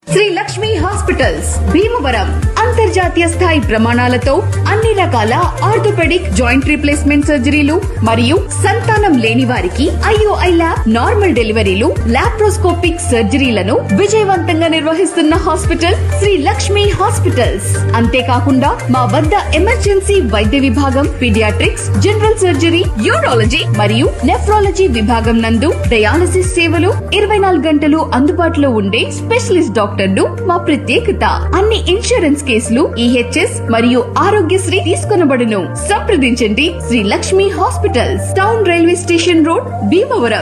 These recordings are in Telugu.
శ్రీ లక్ష్మి హాస్పిటల్స్ భీమవరం అంతర్జాతీయ స్థాయి ప్రమాణాలతో అన్ని రకాల ఆర్థోపెడిక్ జాయింట్ రీప్లేస్మెంట్ సర్జరీలు మరియు సంతానం లేని వారికి ఐఓఐ ల్యాబ్ నార్మల్ డెలివరీలు లాప్రోస్కోపిక్ సర్జరీలను విజయవంతంగా నిర్వహిస్తున్న హాస్పిటల్ శ్రీ లక్ష్మి హాస్పిటల్స్ అంతేకాకుండా మా వద్ద ఎమర్జెన్సీ వైద్య విభాగం పీడియాట్రిక్స్ జనరల్ సర్జరీ యూరాలజీ మరియు నెఫ్రాలజీ విభాగం నందు డయాలసిస్ సేవలు ఇరవై నాలుగు గంటలు అందుబాటులో ఉండే స్పెషలిస్ట్ డాక్టర్లు మా ప్రత్యేకత అన్ని ఇన్సూరెన్స్ కేసులు ఈహెచ్ఎస్ మరియు ఆరోగ్యశ్రీ తీసుకొనబడును సంప్రదించండి Shri Lakshmi hospitals town railway station road Bhimavaram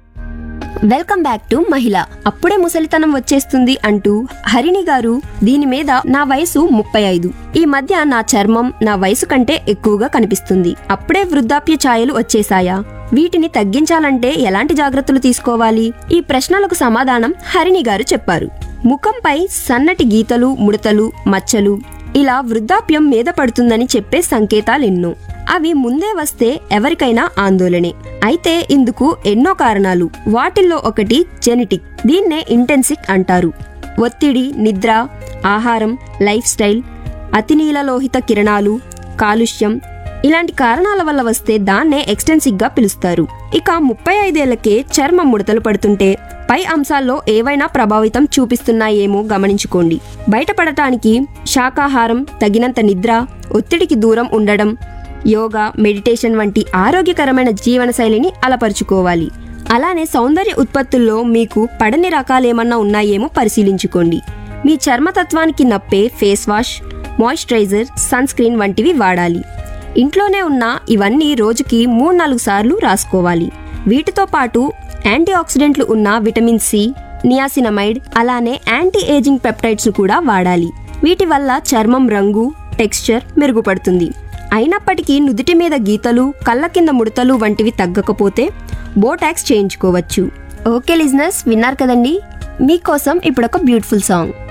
welcome back to మహిళ అప్పుడే ముసలితనం వచ్చేస్తుంది అంటూ హరిణి గారు దీని మీద నా వయసు ముప్పై ఐదు ఈ మధ్య నా చర్మం నా వయసు కంటే ఎక్కువగా కనిపిస్తుంది అప్పుడే వృద్ధాప్య ఛాయలు వచ్చేసాయా వీటిని తగ్గించాలంటే ఎలాంటి జాగ్రత్తలు తీసుకోవాలి ఈ ప్రశ్నలకు సమాధానం హరిణి గారు చెప్పారు ముఖంపై సన్నటి గీతలు ముడతలు మచ్చలు ఇలా వృద్ధాప్యం మీద పడుతుందని చెప్పే సంకేతాలెన్నో అవి ముందే వస్తే ఎవరికైనా ఆందోళనే అయితే ఇందుకు ఎన్నో కారణాలు వాటిల్లో ఒకటి జెనెటిక్ దీన్నే ఇంటెన్సిక్ అంటారు ఒత్తిడి నిద్ర ఆహారం లైఫ్ స్టైల్ అతినీలలోహిత కిరణాలు కాలుష్యం ఇలాంటి కారణాల వల్ల వస్తే దాన్నే ఎక్స్టెన్సిక్ గా పిలుస్తారు ఇక ముప్పై ఐదేళ్లకే చర్మం ముడతలు పడుతుంటే పై అంశాల్లో ఏవైనా ప్రభావితం చూపిస్తున్నాయేమో గమనించుకోండి బయటపడటానికి శాకాహారం తగినంత నిద్ర ఒత్తిడికి దూరం ఉండడం యోగా మెడిటేషన్ వంటి ఆరోగ్యకరమైన జీవనశైలిని అలపరుచుకోవాలి అలానే సౌందర్య ఉత్పత్తుల్లో మీకు పడని రకాలేమన్నా ఉన్నాయేమో పరిశీలించుకోండి మీ చర్మతత్వానికి నప్పే face wash moisturiser sunscreen వంటివి వాడాలి ఇంట్లోనే ఉన్న ఇవన్నీ రోజుకి మూడు నాలుగు సార్లు రాసుకోవాలి వీటితో పాటు యాంటీ ఆక్సిడెంట్లు ఉన్న విటమిన్ సి నియాసినమైడ్ అలానే యాంటీ ఏజింగ్ పెప్టైడ్స్ కూడా వాడాలి వీటి వల్ల చర్మం రంగు టెక్స్చర్ మెరుగుపడుతుంది అయినప్పటికీ నుదుటి మీద గీతలు కళ్ళ కింద ముడతలు వంటివి తగ్గకపోతే బోటాక్స్ చేయించుకోవచ్చు ఓకే లిజినర్స్ విన్నారు కదండి మీకోసం ఇప్పుడొక బ్యూటిఫుల్ సాంగ్